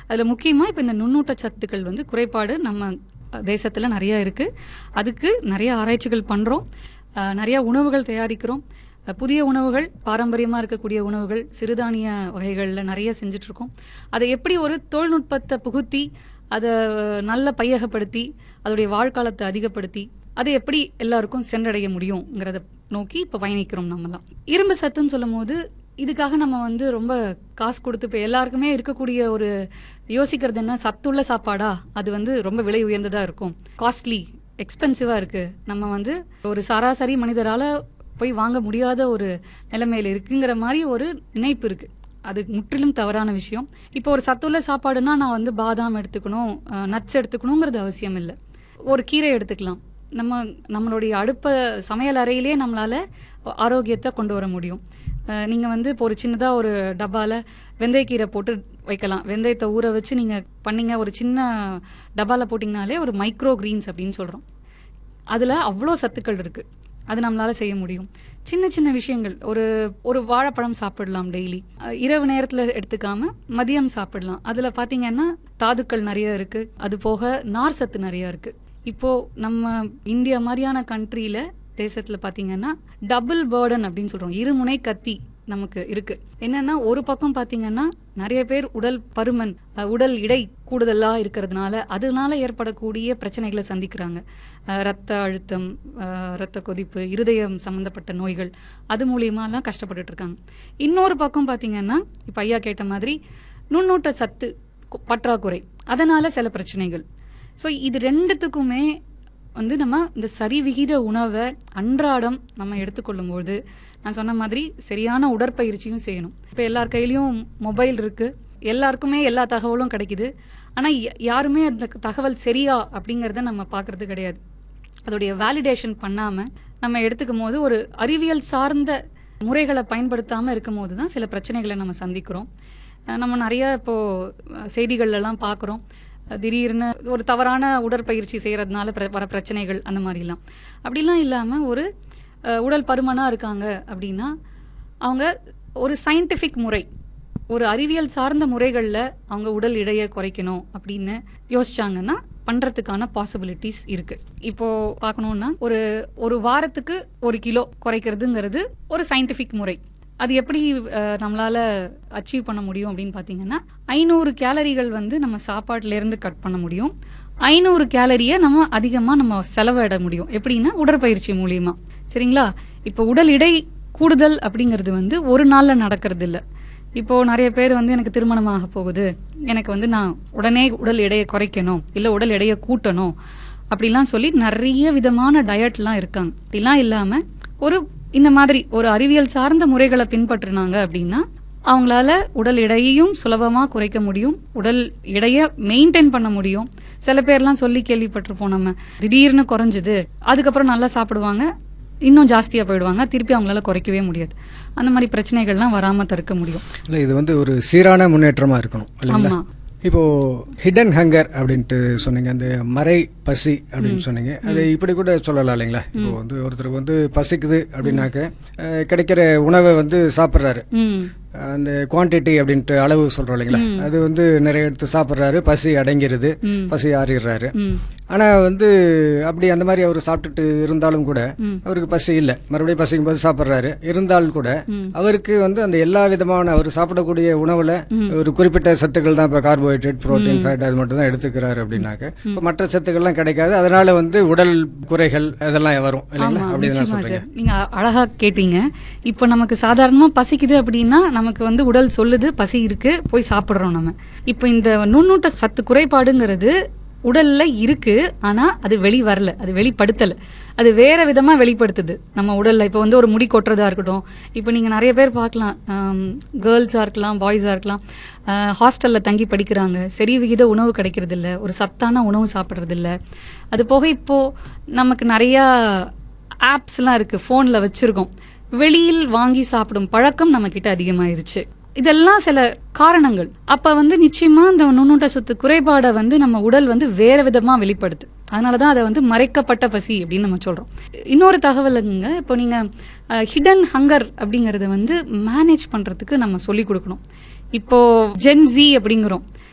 அதில் முக்கியமாக இப்போ இந்த நுண்ணூட்ட சத்துக்கள் வந்து குறைபாடு நம்ம தேசத்தில் நிறைய இருக்குது அதுக்கு நிறைய ஆராய்ச்சிகள் பண்ணுறோம் நிறைய உணவுகள் தயாரிக்கிறோம் அஹ், புதிய உணவுகள் பாரம்பரியமாக இருக்கக்கூடிய உணவுகள் சிறுதானிய வகைகளில் நிறைய செஞ்சுட்ருக்கோம் அதை எப்படி ஒரு தொழில்நுட்பத்தை புகுத்தி அதை நல்ல பையகப்படுத்தி அதோடைய வாழ்காலத்தை அதிகப்படுத்தி அதை எப்படி எல்லாருக்கும் சென்றடைய முடியுங்கிறத நோக்கி இப்போ பயணிக்கிறோம் நம்மலாம் இரும்பு சத்துன்னு சொல்லும் போது இதுக்காக நம்ம வந்து ரொம்ப காசு கொடுத்து இப்போ எல்லாருக்குமே இருக்கக்கூடிய ஒரு யோசிக்கிறது என்ன சத்துள்ள சாப்பாடா அது வந்து ரொம்ப விலை உயர்ந்ததா இருக்கும் காஸ்ட்லி எக்ஸ்பென்சிவா இருக்கு நம்ம வந்து ஒரு சராசரி மனிதரால போய் வாங்க முடியாத ஒரு நிலைமையில இருக்குங்கிற மாதிரி ஒரு நினைப்பு இருக்கு அது முற்றிலும் தவறான விஷயம் இப்போ ஒரு சத்துள்ள சாப்பாடுனா நான் வந்து பாதாம் எடுத்துக்கணும் நட்ஸ் எடுத்துக்கணுங்கிறது அவசியம் இல்லை ஒரு கீரை எடுத்துக்கலாம் நம்ம நம்மளுடைய அடுப்ப சமையல் அறையிலே நம்மளால ஆரோக்கியத்தை கொண்டு வர முடியும் அஹ் நீங்க வந்து இப்போ ஒரு சின்னதா ஒரு டப்பால வெந்தயக்கீரை போட்டு வைக்கலாம் வெந்தயத்தை ஊற வச்சு நீங்க பண்ணீங்க ஒரு சின்ன டப்பால போட்டிங்கனாலே ஒரு மைக்ரோ கிரீன்ஸ் அப்படின்னு சொல்றோம் அதுல அவ்வளோ சத்துக்கள் இருக்கு அது நம்மளால செய்ய முடியும் சின்ன சின்ன விஷயங்கள் ஒரு ஒரு வாழைப்பழம் சாப்பிடலாம் டெய்லி அஹ் இரவு நேரத்துல எடுத்துக்காம மதியம் சாப்பிடலாம் அதுல பாத்தீங்கன்னா தாதுக்கள் நிறைய இருக்கு அது போக நார் சத்து நிறைய இருக்கு இப்போ நம்ம இந்தியா மாதிரியான கண்ட்ரியில தேசத்துல பாத்தீங்கன்னா டபுள் பேர்டன் அப்படின்னு சொல்றோம் இருமுனை கத்தி நமக்கு இருக்கு என்னன்னா ஒரு பக்கம் பாத்தீங்கன்னா நிறைய பேர் உடல் பருமன் அஹ், உடல் இடை கூடுதலா இருக்கிறதுனால அதனால ஏற்படக்கூடிய பிரச்சனைகளை சந்திக்கிறாங்க அஹ், ரத்த அழுத்தம் அஹ், ரத்த கொதிப்பு இருதயம் சம்பந்தப்பட்ட நோய்கள் அது மூலியமாலாம் கஷ்டப்பட்டுட்டு இருக்காங்க இன்னொரு பக்கம் பாத்தீங்கன்னா இப்ப ஐயா கேட்ட மாதிரி நுண்ணூட்ட சத்து கு- பற்றாக்குறை அதனால சில பிரச்சனைகள் ஸோ இது ரெண்டுத்துக்குமே வந்து நம்ம இந்த சரிவிகித உணவை அன்றாடம் நம்ம எடுத்துக்கொள்ளும்போது நான் சொன்ன மாதிரி சரியான உடற்பயிற்சியும் செய்யணும் இப்போ எல்லார் கையிலயும் மொபைல் இருக்கு எல்லாருக்குமே எல்லா தகவலும் கிடைக்குது ஆனால் யாருமே அந்த தகவல் சரியா அப்படிங்கிறத நம்ம பார்க்கறது கிடையாது அதோடைய வேலிடேஷன் பண்ணாம நம்ம எடுத்துக்கும் போது ஒரு அறிவியல் சார்ந்த முறைகளை பயன்படுத்தாம இருக்கும் போது தான் சில பிரச்சனைகளை நம்ம சந்திக்கிறோம் அஹ் நம்ம நிறைய இப்போ அஹ், செய்திகள்ல எல்லாம் பார்க்குறோம் திடீர்னு ஒரு தவறான உடற்பயிற்சி செய்யறதுனால பிர- வர பிரச்சனைகள் அந்த மாதிரிலாம் அப்படிலாம் இல்லாம ஒரு அஹ், உடல் பருமனா இருக்காங்க அப்படின்னா அவங்க ஒரு சயின்டிஃபிக் முறை ஒரு அறிவியல் சார்ந்த முறைகள்ல அவங்க உடல் எடையை குறைக்கணும் அப்படின்னு யோசிச்சாங்கன்னா பண்றதுக்கான பாசிபிலிட்டிஸ் இருக்கு இப்போ பார்க்கணும்னா ஒரு ஒரு வாரத்துக்கு ஒரு கிலோ குறைக்கிறதுங்கிறது ஒரு சயின்டிஃபிக் முறை அது எப்படி அஹ், நம்மளால அச்சீவ் பண்ண முடியும் அப்படின்னு பாத்தீங்கன்னா ஐநூறு கேலரிகள் வந்து நம்ம சாப்பாட்டுல இருந்து கட் பண்ண முடியும் ஐநூறு கேலரியை நம்ம அதிகமா நம்ம செலவிட முடியும் எப்படின்னா உடற்பயிற்சி மூலியமா சரிங்களா இப்போ உடல் எடை கூடுதல் அப்படிங்கிறது வந்து ஒரு நாள்ல நடக்கிறது இல்ல இப்போ நிறைய பேர் வந்து எனக்கு திருமணம் ஆக போகுது எனக்கு வந்து நான் உடனே உடல் எடையை குறைக்கணும் இல்ல உடல் எடையை கூட்டணும் அப்படிலாம் சொல்லி நிறைய விதமான டயட்லாம் இருக்காங்க அப்படிலாம் இல்லாம ஒரு இந்த மாதிரி ஒரு அறிவியல் சார்ந்த முறைகளை பின்பற்றினாங்க அப்படின்னா அவங்களால உடல் எடையையும் சுலபமா குறைக்க முடியும் உடல் எடையை மெயின்டைன் பண்ண முடியும் சில பேர்லாம் சொல்லி கேள்விப்பட்டிருப்போம் நம்ம திடீர்னு குறைஞ்சது அதுக்கப்புறம் நல்லா சாப்பிடுவாங்க இன்னும் ஜாஸ்தியா போயிடுவாங்க திருப்பி அவங்களால குறைக்கவே முடியாது அந்த மாதிரி பிரச்சனைகள்லாம் வராம தடுக்க முடியும் இல்லை இது வந்து ஒரு சீரான முன்னேற்றமா இருக்கணும் இல்லைங்களா ஆமா. இப்போ ஹிடன் ஹங்கர் அப்படின்ட்டு சொன்னீங்க அந்த மறை பசி அப்படின்னு சொன்னீங்க அது இப்படி கூட சொல்லலாம் இல்லைங்களா இப்போ வந்து ஒருத்தருக்கு வந்து பசிக்குது அப்படின்னாக்க அஹ், கிடைக்கிற உணவை வந்து சாப்பிட்றாரு ம் அந்த குவான்டிட்டி அப்படின்ட்டு அளவு சொல்றோம் இல்லைங்களா அது வந்து நிறைய எடுத்து சாப்பிட்றாரு பசி அடங்கிருது ம். பசி ஆறிடுறாரு ம் ஆனா வந்து அப்படி அந்த மாதிரி அவர் சாப்பிட்டுட்டு இருந்தாலும் கூட ம். அவருக்கு பசி இல்லை மறுபடியும் பசிக்கும் போது சாப்பிட்றாரு இருந்தாலும் கூட ம். அவருக்கு வந்து அந்த எல்லா விதமான அவர் சாப்பிடக்கூடிய உணவுல ஒரு குறிப்பிட்ட சத்துக்கள் தான் இப்போ கார்போஹைட்ரேட் புரோட்டீன் ஃபேட் அது மட்டும் தான் எடுத்துக்கிறாரு அப்படின்னாக்க இப்போ மற்ற சத்துக்கள்லாம் கிடைக்காது அதனால வந்து உடல் குறைகள் அதெல்லாம் வரும் இல்லைங்களா ஆமா அப்படின்னு நிச்சயமா சொல்றீங்க சார் நீங்க அ- அழகா கேட்டீங்க இப்போ நமக்கு சாதாரணமா பசிக்குது அப்படின்னா நமக்கு வந்து உடல் சொல்லுது பசி இருக்கு போய் சாப்பிடுறோம் நம்ம இப்போ இந்த நுண்ணூட்ட சத்து குறைபாடுங்கிறது உடல்ல இருக்கு ஆனா அது வெளி வரல அது வெளிப்படுத்தல அது வேற விதமா வெளிப்படுத்துது நம்ம உடல்ல இப்போ வந்து ஒரு முடி கொட்டுறதா இருக்கட்டும் இப்போ நீங்க நிறைய பேர் பார்க்கலாம் கேர்ள்ஸா இருக்கலாம் பாய்ஸா இருக்கலாம் ஹாஸ்டல்ல தங்கி படிக்கிறாங்க சரி விகித உணவு கிடைக்கிறது இல்ல ஒரு சத்தான உணவு சாப்பிடுறது இல்ல அது போக இப்போ நமக்கு நிறைய ஆப்ஸ்லாம் இருக்கு ஃபோன்ல வச்சிருக்கோம் வெளியில் வாங்கி சாப்பிடும் பழக்கம் நம்ம கிட்ட அதிகமாயிருச்சு இதெல்லாம் சில காரணங்கள் அப்ப வந்து நிச்சயமா இந்த நுண்ணூட்ட சத்து குறைபாடை வந்து நம்ம உடல் வந்து வேற விதமா வெளிப்படுத்து அதனாலதான் அதை வந்து மறைக்கப்பட்ட பசி அப்படின்னு நம்ம சொல்றோம் இன்னொரு தகவலுங்க இப்போ நீங்க ஹிடன் ஹங்கர் அப்படிங்கறத வந்து மேனேஜ் பண்றதுக்கு நம்ம சொல்லி கொடுக்கணும் இப்போ ஜென் ஜி அப்படிங்கிறோம்